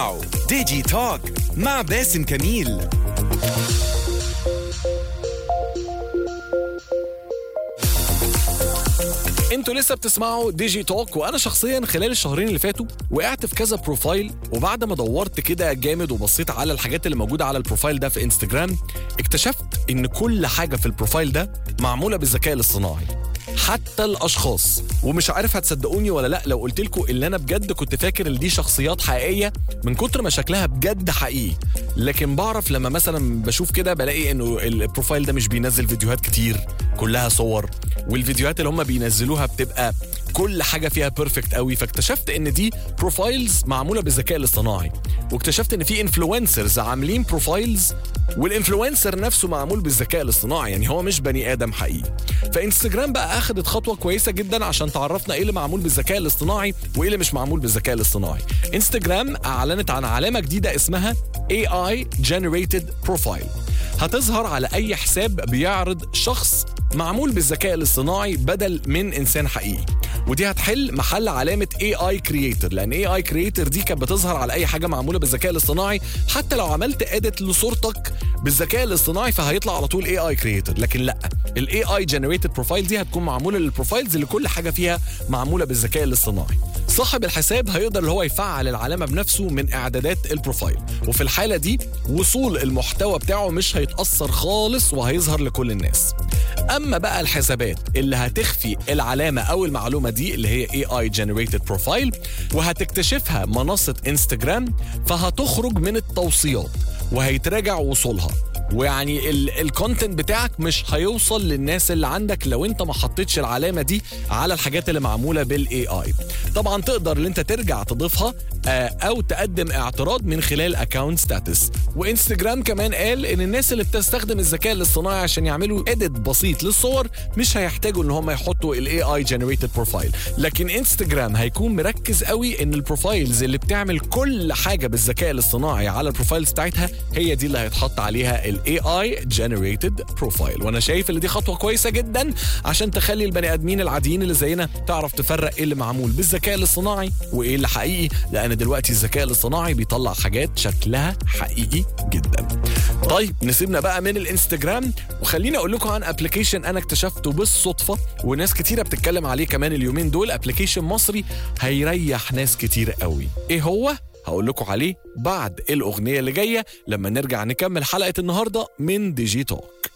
ديجي توك مع باسم كميل انتوا لسه بتسمعوا ديجي توك وانا شخصيا خلال الشهرين اللي فاتوا وقعت في كذا بروفايل وبعد ما دورت كده جامد وبصيت على الحاجات اللي موجوده على البروفايل ده في انستجرام اكتشفت ان كل حاجه في البروفايل ده معموله بالذكاء الاصطناعي حتى الاشخاص ومش عارف هتصدقوني ولا لا لو قلت لكم اللي انا بجد كنت فاكر ان دي شخصيات حقيقيه من كتر ما شكلها بجد حقيقي لكن بعرف لما مثلا بشوف كده بلاقي انه البروفايل ده مش بينزل فيديوهات كتير كلها صور والفيديوهات اللي هم بينزلوها بتبقى كل حاجه فيها بيرفكت قوي فاكتشفت ان دي بروفايلز معموله بالذكاء الاصطناعي واكتشفت ان في انفلونسرز عاملين بروفايلز والانفلونسر نفسه معمول بالذكاء الاصطناعي يعني هو مش بني ادم حقيقي فانستجرام بقى اخدت خطوه كويسه جدا عشان تعرفنا ايه اللي معمول بالذكاء الاصطناعي وايه اللي مش معمول بالذكاء الاصطناعي انستجرام اعلنت عن علامه جديده اسمها AI Generated Profile هتظهر على اي حساب بيعرض شخص معمول بالذكاء الاصطناعي بدل من انسان حقيقي ودي هتحل محل علامه اي اي كرييتر لان اي اي كرييتر دي كانت بتظهر على اي حاجه معموله بالذكاء الاصطناعي حتى لو عملت اديت لصورتك بالذكاء الاصطناعي فهيطلع على طول اي اي كرييتر لكن لا الاي اي جنريتد بروفايل دي هتكون معموله للبروفايلز اللي كل حاجه فيها معموله بالذكاء الاصطناعي صاحب الحساب هيقدر اللي هو يفعل العلامه بنفسه من اعدادات البروفايل وفي الحاله دي وصول المحتوى بتاعه مش هيتاثر خالص وهيظهر لكل الناس اما بقى الحسابات اللي هتخفي العلامه او المعلومه دي اللي هي اي اي جنريتد بروفايل وهتكتشفها منصه انستجرام فهتخرج من التوصيات وهيتراجع وصولها ويعني الكونتنت بتاعك مش هيوصل للناس اللي عندك لو انت ما حطيتش العلامه دي على الحاجات اللي معموله بالاي اي طبعا تقدر ان انت ترجع تضيفها او تقدم اعتراض من خلال اكونت ستاتس وانستجرام كمان قال ان الناس اللي بتستخدم الذكاء الاصطناعي عشان يعملوا اديت بسيط للصور مش هيحتاجوا ان هم يحطوا الاي اي جنريتد بروفايل لكن انستجرام هيكون مركز قوي ان البروفايلز اللي بتعمل كل حاجه بالذكاء الاصطناعي على البروفايلز بتاعتها هي دي اللي هيتحط عليها الاي اي جنريتد بروفايل وانا شايف ان دي خطوه كويسه جدا عشان تخلي البني ادمين العاديين اللي زينا تعرف تفرق ايه اللي معمول بالذكاء الاصطناعي وايه اللي حقيقي لان دلوقتي الذكاء الاصطناعي بيطلع حاجات شكلها حقيقي جدا طيب نسيبنا بقى من الانستجرام وخليني اقول لكم عن ابلكيشن انا اكتشفته بالصدفه وناس كتيره بتتكلم عليه كمان اليومين دول ابلكيشن مصري هيريح ناس كتير قوي ايه هو هقول لكم عليه بعد الاغنيه اللي جايه لما نرجع نكمل حلقه النهارده من ديجي توك